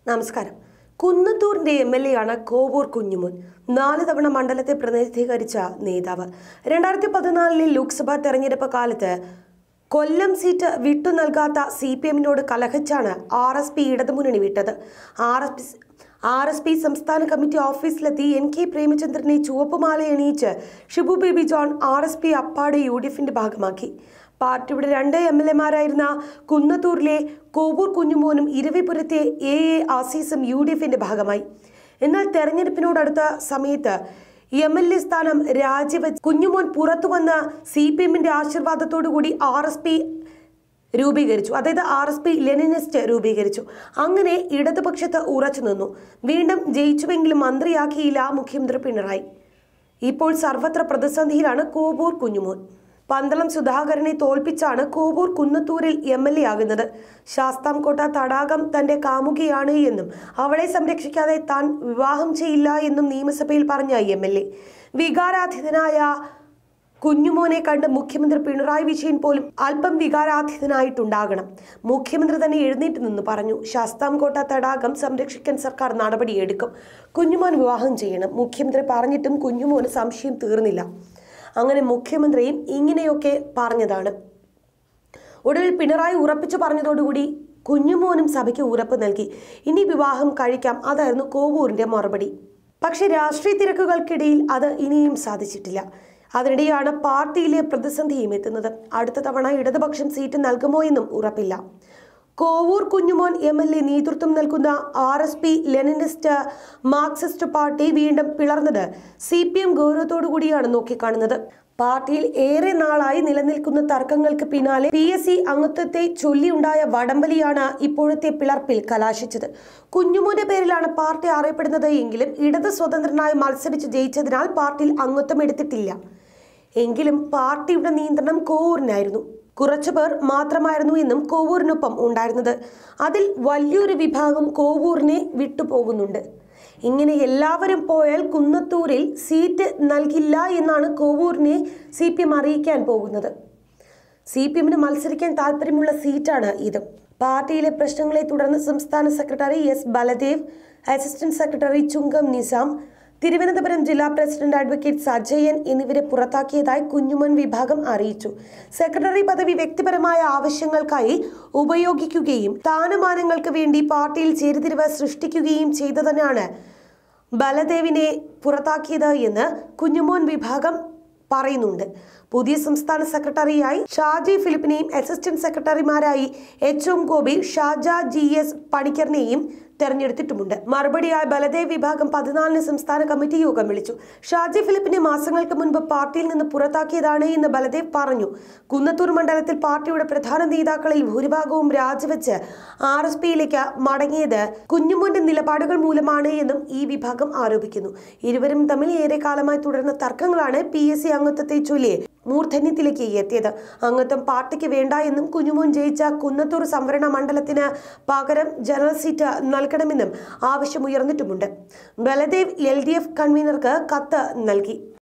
നമസ്കാരം കുന്നത്തൂരിന്റെ M L A ആണ് കോവൂർ കുഞ്ഞുമോൻ നാല് തവണ മണ്ഡലത്തെ പ്രതിനിധീകരിച്ച നേതാവ് രണ്ടായിരത്തി പതിനാലിലെ ലോക്സഭാ തെരഞ്ഞെടുപ്പ് കാലത്ത് കൊല്ലം സീറ്റ് വിട്ടു നൽകാത്ത സി പി എമ്മിനോട് കലഹിച്ചാണ് ആർ എസ് പി ഇടതുമുന്നണി വിട്ടത് R S P R S P സംസ്ഥാന കമ്മിറ്റി ഓഫീസിലെത്തി എൻ കെ പ്രേമചന്ദ്രനെ ചുവപ്പുമാല അണിയിച്ച് Shibu Baby John R S P അപ്പാടെ യു ഡി എഫിന്റെ ഭാഗമാക്കി പാർട്ടിയുടെ രണ്ട് എം എൽ എമാരായിരുന്ന കുന്നത്തൂരിലെ കോവൂർ കുഞ്ഞുമോനും ഇരവിപുരത്തെ എ എ ആസീസും യു ഡി എഫിന്റെ ഭാഗമായി എന്നാൽ തെരഞ്ഞെടുപ്പിനോടടുത്ത സമയത്ത് എം എൽ എ സ്ഥാനം രാജിവെച്ച് കുഞ്ഞുമോൻ പുറത്തു വന്ന സി പി എമ്മിന്റെ ആശീർവാദത്തോടുകൂടി ആർ എസ് പി രൂപീകരിച്ചു അതായത് ആർ എസ് പി ലെനിനിസ്റ്റ് രൂപീകരിച്ചു അങ്ങനെ ഇടതുപക്ഷത്ത് ഉറച്ചു നിന്നു വീണ്ടും ജയിച്ചുവെങ്കിലും മന്ത്രിയാക്കിയില്ല മുഖ്യമന്ത്രി പിണറായി ഇപ്പോൾ സർവത്ര പ്രതിസന്ധിയിലാണ് കോവൂർ കുഞ്ഞുമോൻ പന്തളം സുധാകരനെ തോൽപ്പിച്ചാണ് കോവൂർ കുന്നത്തൂരിൽ എം എൽ എ ആകുന്നത് ശാസ്താംകോട്ട തടാകം തന്റെ കാമുകയാണ് എന്നും അവളെ സംരക്ഷിക്കാതെ താൻ വിവാഹം ചെയ്യില്ല എന്നും നിയമസഭയിൽ പറഞ്ഞ എം എൽ എ വികാരാധിതനായ കുഞ്ഞുമോനെ കണ്ട് മുഖ്യമന്ത്രി പിണറായി വിജയൻ പോലും അല്പം വികാരാധിതനായിട്ടുണ്ടാകണം മുഖ്യമന്ത്രി തന്നെ എഴുന്നേറ്റ് നിന്ന് പറഞ്ഞു ശാസ്താംകോട്ട തടാകം സംരക്ഷിക്കാൻ സർക്കാർ നടപടിയെടുക്കും കുഞ്ഞുമോൻ വിവാഹം ചെയ്യണം മുഖ്യമന്ത്രി പറഞ്ഞിട്ടും കുഞ്ഞുമോന് സംശയം തീർന്നില്ല അങ്ങനെ മുഖ്യമന്ത്രിയും ഇങ്ങനെയൊക്കെ പറഞ്ഞതാണ് ഒടുവിൽ പിണറായി ഉറപ്പിച്ചു പറഞ്ഞതോടുകൂടി കുഞ്ഞുമോനും സഭയ്ക്ക് ഉറപ്പ് നൽകി ഇനി വിവാഹം കഴിക്കാം അതായിരുന്നു കോവൂരിന്റെ മറുപടി പക്ഷെ രാഷ്ട്രീയ തിരക്കുകൾക്കിടയിൽ അത് ഇനിയും സാധിച്ചിട്ടില്ല അതിനിടെയാണ് പാർട്ടിയിലെ പ്രതിസന്ധിയും എത്തുന്നത് അടുത്ത തവണ ഇടതുപക്ഷം സീറ്റ് നൽകുമോ എന്നും ഉറപ്പില്ല Kovoor Kunjumon M L A നേതൃത്വം നൽകുന്ന R S P Leninist Marxist party വീണ്ടും പിളർന്നത് സി പി എം ഗൗരവത്തോടുകൂടിയാണ് നോക്കിക്കാണുന്നത് പാർട്ടിയിൽ ഏറെ നാളായി നിലനിൽക്കുന്ന തർക്കങ്ങൾക്ക് പിന്നാലെ പി എസ് സി അംഗത്വത്തെ ചൊല്ലിയുണ്ടായ വടംവലിയാണ് ഇപ്പോഴത്തെ പിളർപ്പിൽ കലാശിച്ചത് കുഞ്ഞുമോന്റെ പേരിലാണ് പാർട്ടി അറിയപ്പെടുന്നത് എങ്കിലും ഇടത് സ്വതന്ത്രനായി മത്സരിച്ച് ജയിച്ചതിനാൽ പാർട്ടിയിൽ അംഗത്വം എടുത്തിട്ടില്ല എങ്കിലും പാർട്ടിയുടെ നിയന്ത്രണം കോവൂരിനായിരുന്നു കുറച്ചുപേർ മാത്രമായിരുന്നു എന്നും കോവൂരിനൊപ്പം ഉണ്ടായിരുന്നത് അതിൽ വലിയൊരു വിഭാഗം കോവൂരിനെ വിട്ടുപോകുന്നുണ്ട് ഇങ്ങനെ എല്ലാവരും പോയാൽ കുന്നത്തൂരിൽ സീറ്റ് നൽകില്ല എന്നാണ് കോവൂരിനെ സി പി എം അറിയിക്കാൻ പോകുന്നത് സി പി എമ്മിന് മത്സരിക്കാൻ താല്പര്യമുള്ള സീറ്റാണ് ഇത് പാർട്ടിയിലെ പ്രശ്നങ്ങളെ തുടർന്ന് സംസ്ഥാന secretary S Baladev assistant secretary Chungam Nizam Thiruvananthapuram ജില്ലാ പ്രസിഡന്റ് അഡ്വക്കേറ്റ് സജയൻ എന്നിവരെ പുറത്താക്കിയതായി കുഞ്ഞുമൻ വിഭാഗം അറിയിച്ചു സെക്രട്ടറി പദവി വ്യക്തിപരമായ ആവശ്യങ്ങൾക്കായി ഉപയോഗിക്കുകയും സ്ഥാനമാനങ്ങൾക്ക് വേണ്ടി പാർട്ടിയിൽ ചേരിതിരിവ് സൃഷ്ടിക്കുകയും ചെയ്തതിനാണ് ബലദേവിനെ പുറത്താക്കിയത് എന്ന് കുഞ്ഞുമോൻ വിഭാഗം പറയുന്നുണ്ട് പുതിയ സംസ്ഥാന സെക്രട്ടറിയായി ഷാജി ഫിലിപ്പിനെയും അസിസ്റ്റന്റ് സെക്രട്ടറിമാരായി H M Gopi Shaja G S പണിക്കറിനെയും തെരഞ്ഞെടുത്തിട്ടുമുണ്ട് മറുപടിയായി ബലദേവ് വിഭാഗം പതിനാലിന് സംസ്ഥാന കമ്മിറ്റി യോഗം വിളിച്ചു ഷാജി ഫിലിപ്പിനെ മാസങ്ങൾക്ക് മുൻപ് പാർട്ടിയിൽ നിന്ന് പുറത്താക്കിയതാണ് എന്ന് ബലദേവ് പറഞ്ഞു കുന്നത്തൂർ മണ്ഡലത്തിൽ പാർട്ടിയുടെ പ്രധാന നേതാക്കളിൽ ഭൂരിഭാഗവും രാജിവെച്ച് ആർ എസ് പിയിലേക്ക് മടങ്ങിയത് കുഞ്ഞുമോന്റെ നിലപാടുകൾ മൂലമാണ് എന്നും ഈ വിഭാഗം ആരോപിക്കുന്നു ഇരുവരും തമ്മിൽ ഏറെക്കാലമായി തുടർന്ന തർക്കങ്ങളാണ് പി എസ് സി അംഗത്വത്തെ ചൊല്ലി മൂർധന്യത്തിലേക്ക് എത്തിയത് അംഗത്വം പാർട്ടിക്ക് വേണ്ട എന്നും കുഞ്ഞുമോൻ ജയിച്ച കുന്നത്തൂർ സംവരണ മണ്ഡലത്തിന് പകരം ജനറൽ സീറ്റ് നൽകണമെന്നും ആവശ്യമുയർന്നിട്ടുമുണ്ട് ബലദേവ് എൽ ഡി എഫ് കൺവീനർക്ക് കത്ത് നൽകി